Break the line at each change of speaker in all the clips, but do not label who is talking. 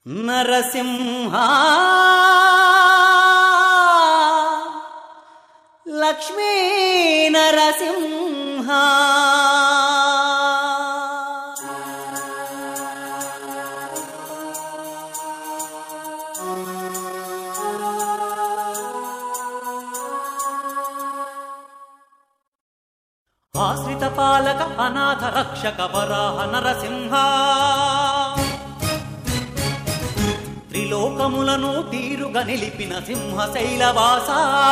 నరసింహ లక్ష్మీ నరసింహ ఆశ్రిత పాలక అనాథ రక్షక వరాహ నరసింహ త్రిలోకములను తీరుగా నిలిపిన సింహ శైలవాస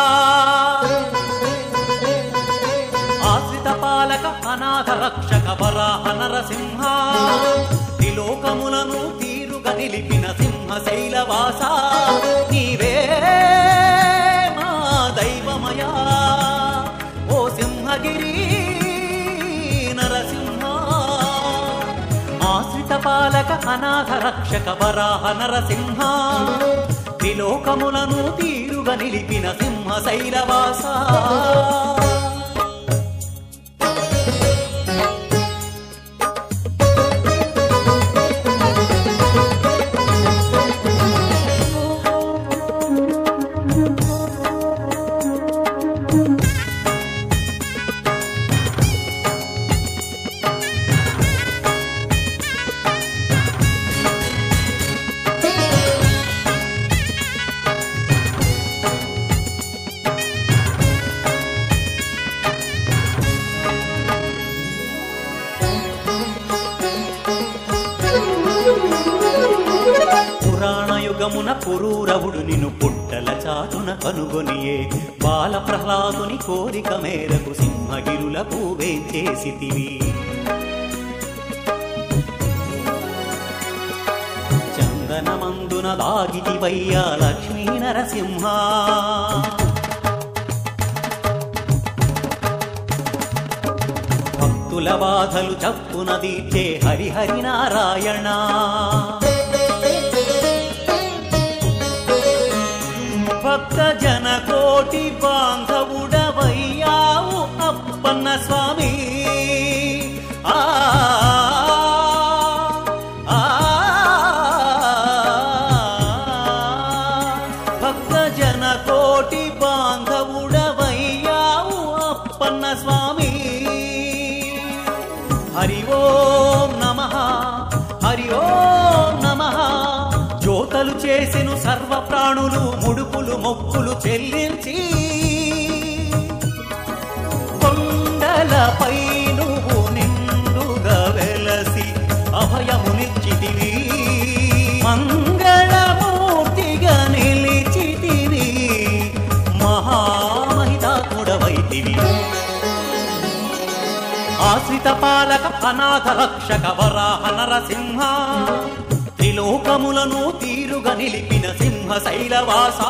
ఆశ్రిత పాలక అనాథ రక్షక వరాహ నరసింహ త్రిలోకములను తీరుగా నిలిపిన సింహ శైలవాస నీవే మా దైవమయా ఓ సింహగిరి నరసింహ ఆశ్రిత పాలక అనాథ రక్షక వరాహ నరసింహ త్రిలోకములను తీరుగా నిలిపిన సింహ శైలవాస పురాణ యుగమున పురూరవుడు నిన్ను పుట్టల చాటున కనుగొనియే బాల ప్రహ్లాదుని కోరిక మేరకు సింహగిరులకు వేంచేసితివి చందనమందున దాగితివయ్యా లక్ష్మీ నరసింహ భక్తుల బాధలు చప్పున దీచే హరిహరి నారాయణ భక్త జన కోటి బాంధవుడవయ్యావు అప్పన్న స్వామి ఆ ఆ, భక్త జన కోటి బాంధవుడవయ్యావు అప్పన్న స్వామి హరి ఓం నమ హరి ఓం నమ జ్యోతలు చేసెను సర్వ ప్రాణులు ముడుపులు మొక్కులు చెల్లించి కొండలపై నువ్వు నిండుగా వెలసి అభయమునిచ్చితివి మంగళమూర్తిగా నిలిచితివి మహామహితాత్ముడవైతివి ఆశ్రిత పాలక అనాథ రక్షక వరాహ నరసింహ త్రిలోకములను తీరుగా నిలిపిన సింహ శైలవాస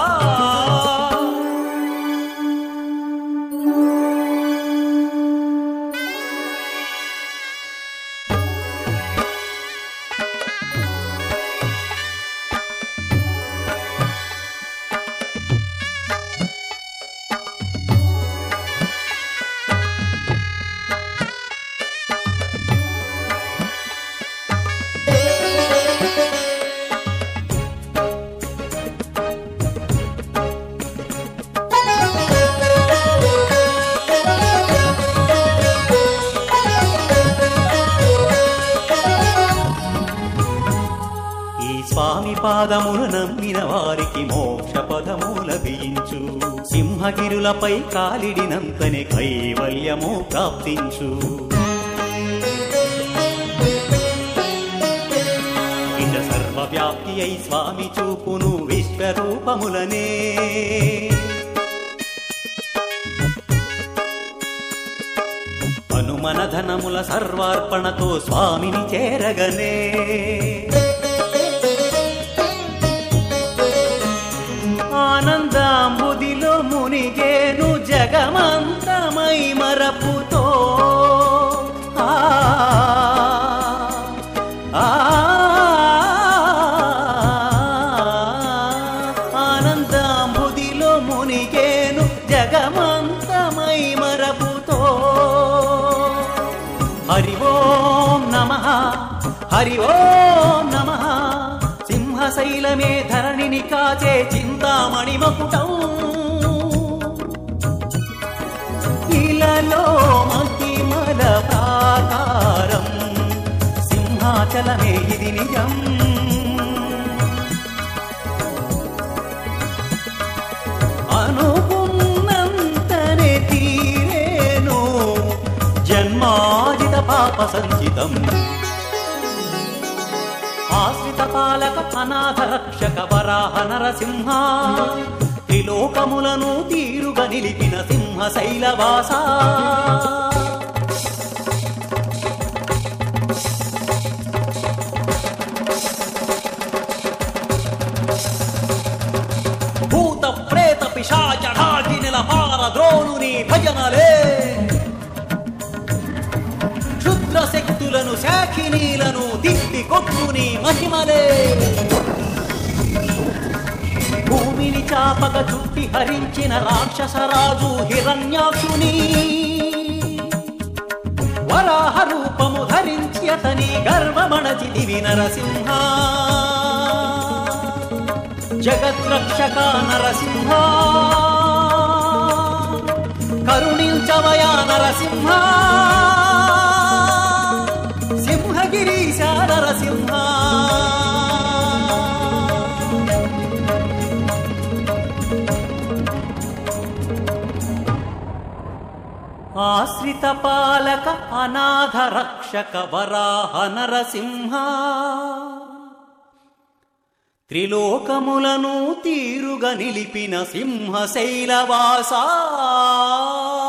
ఈ స్వామి పాదములు నమ్మిన వారికి మోక్ష పదము లభించు సింహగిరులపై కాలిడినంతనే కైవల్యము ప్రాప్తించు ఇట సర్వవ్యాప్తి అయి స్వామి చూపును విశ్వరూపములనే హనుమన ధనముల సర్వార్పణతో స్వామిని చేరగనే ఆనందాంబుదిలో మునిగేను జగమంతమై మరపుతో ఆ ఆ, ఆనందాంబుదిలో మునిగేను జగమంతమై మరపుతో హరి ఓం నమ హరి ఓం నమ సింహ సింహశైలమే ధరణిని కాచే చింతామణి మకుటం ఇలలో మహిమల ప్రాకారం సింహాచలమే ఇది నిజం అనుకున్నంతనే తీరేను జన్మాజిత పాప సంచితం ఆశ్రిత పాలక అనాథ రక్షక వరాహ నరసింహ త్రిలోకములను తీరుగా నిలిపిన సింహ శైలవాస భూత ప్రేత పిశాచ ఢాకినిల పార ద్రోణుని భజనలే క్షుద్ర శక్తులను శాఖినీలను తిప్పి కొట్టుని మహిమలే భూమిని చాపక చుట్టి హరించిన రాక్షసరాజు హిరణ్యాక్షుని వరాహ రూపము ధరించి అతని గర్వమణచితివి నరసింహ జగద్రక్షక నరసింహ కరుణించవయా నరసింహ సింహగిరీశ నరసింహ ఆశ్రిత పాలక అనాథ రక్షక వరాహ నరసింహ త్రిలోకములను తీరుగా నిలిపిన సింహశైలవాసా